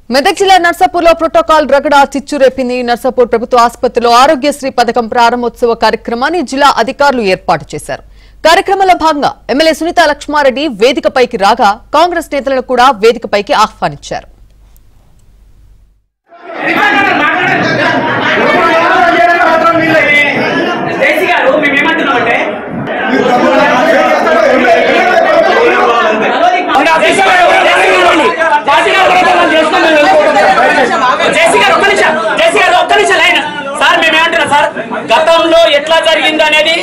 మెదక్ జిల్లా నర్సాపూర్లో ప్రోటోకాల్ రగడ చిచ్చురేపింది నర్సాపూర్ ప్రభుత్వ ఆసుపత్రిలో ఆరోగ్యశ్రీ పథకం ప్రారంభోత్సవ కార్యక్రమాన్ని జిల్లా అధికారులు ఏర్పాటు చేశారు కార్యక్రమంలో భాగంగా ఎమ్మెల్యే సునీత లక్ష్మారెడ్డి వేదికపైకి రాగా కాంగ్రెస్ నేతలను కూడా వేదికపైకి ఆహ్వానించారు జేసీ గారు మేము ఏమంటున్నామంటే జేసీ గారు, జేసీ గారు ఇవ్వండి. జేసీ గారు కూడా మనం చేస్తాం, మేము వెళ్ళిపోతాం. జేసీ గారు ఒక్క నిమిషం జేసీ గారు ఒక్క నిమిషం లైన్ సార్ మేము ఏమంటున్నాం సార్ గతంలో ఎట్లా జరిగింది అనేది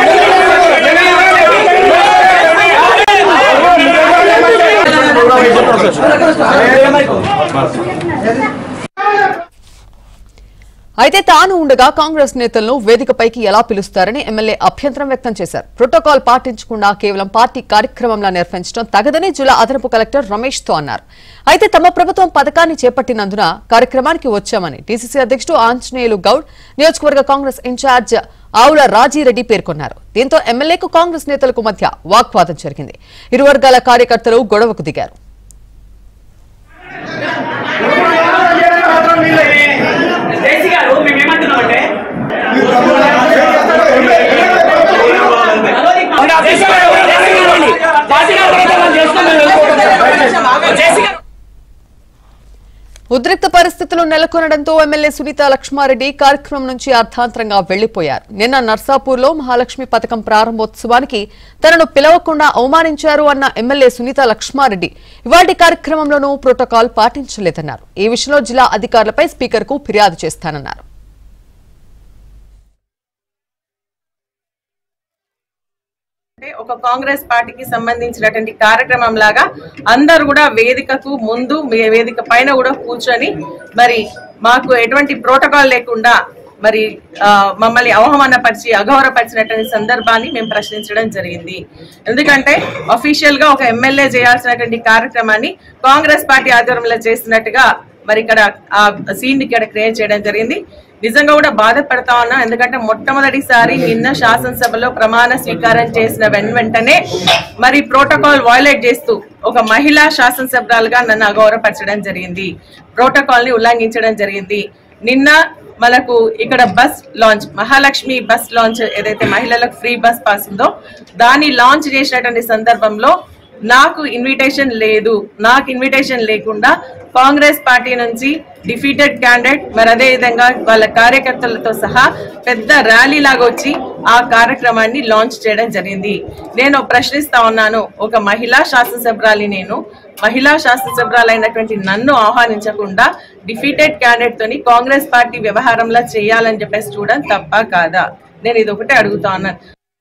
అయితే తాను ఉండగా కాంగ్రెస్ నేతలను వేదికపైకి ఎలా పిలుస్తారని ఎమ్మెల్యే అభ్యంతరం వ్యక్తం చేశారు ప్రోటోకాల్ పాటించకుండా కేవలం పార్టీ కార్యక్రమంలా నిర్వహించడం తగదని జిల్లా అదనపు కలెక్టర్ రమేష్ తో అన్నారు అయితే తమ ప్రభుత్వం పథకాన్ని చేపట్టినందున కార్యక్రమానికి వచ్చామని డీసీసీ అధ్యక్షుడు ఆంజనేయులు గౌడ్ నియోజకవర్గ కాంగ్రెస్ ఇన్ఛార్జ్ ఆవుల రాజీరెడ్డి పేర్కొన్నారు దీంతో ఎమ్మెల్యేకు కాంగ్రెస్ నేతలకు మధ్య వాగ్వాదం జరిగింది ఇరు వర్గాల కార్యకర్తలు గొడవకు దిగారు జేసీ గారు మేము ఏమంటున్నామంటే జేసీ గారు, జేసీ గారు ఇవ్వండి. జేసీ గారు కూడా మనం చేస్తాం, మేము వెళ్ళిపోతాం. జేసీ గారు ఉద్రిక్త పరిస్థితులు నెలకొనడంతో ఎమ్మెల్యే సునీత లక్ష్మారెడ్డి కార్యక్రమం నుంచి అర్థాంతరంగా వెళ్లిపోయారు నిన్న నర్సాపూర్లో మహాలక్ష్మి పథకం ప్రారంభోత్సవానికి తనను పిలవకుండా అవమానించారు అన్న ఎమ్మెల్యే సునీత లక్ష్మారెడ్డి ఇవాటి కార్యక్రమంలోనూ ప్రోటోకాల్ పాటించలేదన్నారు ఈ విషయంలో జిల్లా అధికారులపై స్పీకర్కు ఫిర్యాదు చేస్తానన్నారు అంటే ఒక కాంగ్రెస్ పార్టీకి సంబంధించినటువంటి కార్యక్రమం లాగా అందరు కూడా వేదికకు ముందు మే- వేదిక పైన కూడా కూర్చొని మరి మాకు ఎటువంటి ప్రోటోకాల్ లేకుండా మరి ఆ, మమ్మల్ని అవమానపరిచి అగౌరవపరిచినటువంటి సందర్భాన్ని మేము ప్రశ్నించడం జరిగింది ఎందుకంటే అఫీషియల్ గా ఒక ఎమ్మెల్యే చేయాల్సినటువంటి కార్యక్రమాన్ని కాంగ్రెస్ పార్టీ ఆధ్వర్యంలో చేస్తున్నట్టుగా మరి ఇక్కడ ఆ సీన్ ఇక్కడ క్రియేట్ చేయడం జరిగింది నిజంగా కూడా బాధపడతా ఉన్నా ఎందుకంటే మొట్టమొదటిసారి నిన్న శాసనసభలో ప్రమాణ స్వీకారం చేసిన వెన్ వెంటనే మరి ప్రోటోకాల్ వైలేట్ చేస్తూ ఒక మహిళా శాసనసభ్యురాలుగా నన్ను అగౌరవపరచడం జరిగింది ప్రోటోకాల్ ని ఉల్లంఘించడం జరిగింది నిన్న మనకు ఇక్కడ bus launch Mahalakshmi bus launch ఏదైతే మహిళలకు ఫ్రీ బస్ పాస్ ఉందో దాన్ని లాంచ్ చేసినటువంటి సందర్భంలో నాకు ఇన్విటేషన్ లేదు నాకు ఇన్విటేషన్ లేకుండా కాంగ్రెస్ పార్టీ నుంచి డిఫీటెడ్ క్యాండిడేట్ మరి అదే విధంగా వాళ్ళ కార్యకర్తలతో సహా పెద్ద ర్యాలీ లాగా వచ్చి ఆ కార్యక్రమాన్ని లాంచ్ చేయడం జరిగింది నేను ప్రశ్నిస్తా ఉన్నాను ఒక మహిళా శాసనసభ్యురాలి నేను మహిళా శాసనసభ్యురాలైనటువంటి నన్ను ఆహ్వానించకుండా డిఫీటెడ్ క్యాండిడేట్ తోని కాంగ్రెస్ పార్టీ వ్యవహారంలో చేయాలని చెప్పేసి చూడడం తప్ప కాదా నేను ఇది ఒకటే అడుగుతా ఉన్నాను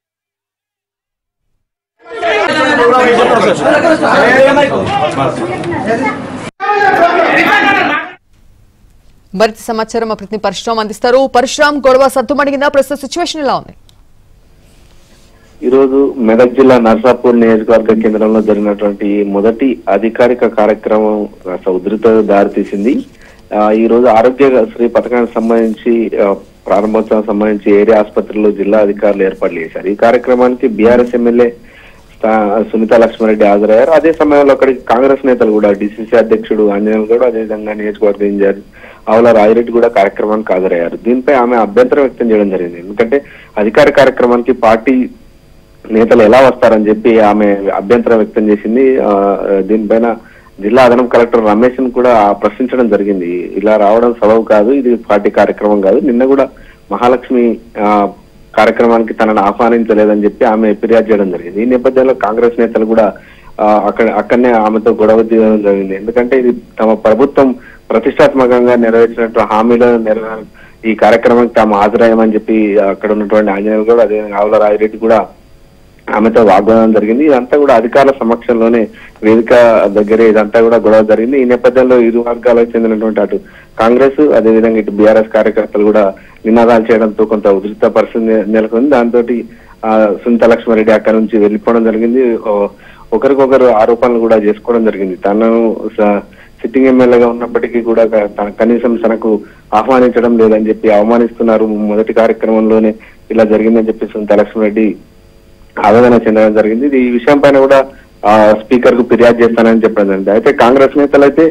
మరింత సమాచారం మా ప్రతినిధి పరశురాం అందిస్తారు పరశురాం గొడవ సద్దుమడిగిందా ప్రస్తుత సిచ్యువేషన్ ఎలా ఉంది ఈ రోజు మెదక్ జిల్లా నర్సాపూర్ నియోజకవర్గ కేంద్రంలో జరిగినటువంటి మొదటి అధికారిక కార్యక్రమం కాస్త ఉధృత దారితీసింది ఆ, ఈ రోజు ఆరోగ్యశ్రీ పథకానికి సంబంధించి ఆ, ప్రారంభోత్సవం సంబంధించి ఏరియా ఆసుపత్రిలో జిల్లా అధికారులు ఏర్పాట్లు చేశారు ఈ కార్యక్రమానికి బీఆర్ఎస్ ఎమ్మెల్యే స్థా- సునీత లక్ష్మారెడ్డి హాజరయ్యారు అదే సమయంలో అక్కడికి కాంగ్రెస్ నేతలు కూడా డిసిసి అధ్యక్షుడు ఆంజనేయులు కూడా అదేవిధంగా నియోజకవర్గ ఇన్ఛార్జ్ ఆవుల రాజిరెడ్డి కూడా కార్యక్రమానికి హాజరయ్యారు దీనిపై ఆమె అభ్యంతరం వ్యక్తం చేయడం జరిగింది ఎందుకంటే అధికార కార్యక్రమానికి పార్టీ నేతలు ఎలా వస్తారని చెప్పి ఆమె అభ్యంతరం వ్యక్తం చేసింది ఆ, దీనిపైన జిల్లా అదనపు కలెక్టర్ రమేష్ కూడా ప్రశ్నించడం జరిగింది ఇలా రావడం సబబు కాదు ఇది పార్టీ కార్యక్రమం కాదు నిన్న కూడా మహాలక్ష్మి ఆ, కార్యక్రమానికి తనను ఆహ్వానించలేదని చెప్పి ఆమె ఫిర్యాదు చేయడం జరిగింది ఈ నేపథ్యంలో కాంగ్రెస్ నేతలు కూడా ఆ, అక్కడ అక్కడనే ఆమెతో గొడవ దిగడం జరిగింది ఎందుకంటే ఇది తమ ప్రభుత్వం ప్రతిష్టాత్మకంగా నెరవేర్చినట్టు హామీలను నెరవేర ఈ కార్యక్రమానికి తాము హాజరయ్యామని చెప్పి అక్కడ ఉన్నటువంటి ఆంజనేయులు కూడా అదే ఆవుల రాజిరెడ్డి కూడా ఆమెతో వాగ్వాదం జరిగింది ఇదంతా కూడా అధికారుల సమక్షంలోనే వేదిక దగ్గరే ఇదంతా కూడా గొడవ జరిగింది ఈ నేపథ్యంలో ఇరు వర్గాలకు చెందినటువంటి అటు కాంగ్రెస్ అదేవిధంగా ఇటు బీఆర్ఎస్ కార్యకర్తలు కూడా నినాదాలు చేయడంతో కొంత ఉధృత పరిస్థితి నె- నెలకొంది దాంతో సునీత లక్ష్మారెడ్డి అక్కడ నుంచి వెళ్ళిపోవడం జరిగింది ఓ- ఒకరికొకరు ఆరోపణలు కూడా చేసుకోవడం జరిగింది తను స- సిట్టింగ్ ఎమ్మెల్యేగా ఉన్నప్పటికీ కూడా క- తన కనీసం తనకు ఆహ్వానించడం లేదని చెప్పి అవమానిస్తున్నారు మొదటి కార్యక్రమంలోనే ఇలా జరిగిందని చెప్పి సునీత లక్ష్మారెడ్డి ఆవేదన చెందడం జరిగింది ఇది ఈ విషయం పైన కూడా ఆ, స్పీకర్ కు ఫిర్యాదు చేస్తానని చెప్పడం జరిగింది అయితే కాంగ్రెస్ నేతలు అయితే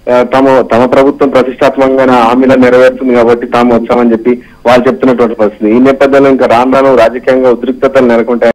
ఆ, తమ తమ ప్రభుత్వం ప్రతిష్టాత్మకంగా హామీలను నెరవేరుతుంది కాబట్టి తాము వచ్చామని చెప్పి వాళ్ళు చెప్తున్నటువంటి పరిస్థితి ఈ నేపథ్యంలో ఇంకా రాను రాను రాజకీయంగా ఉద్రిక్తతలు నెలకొంటాయి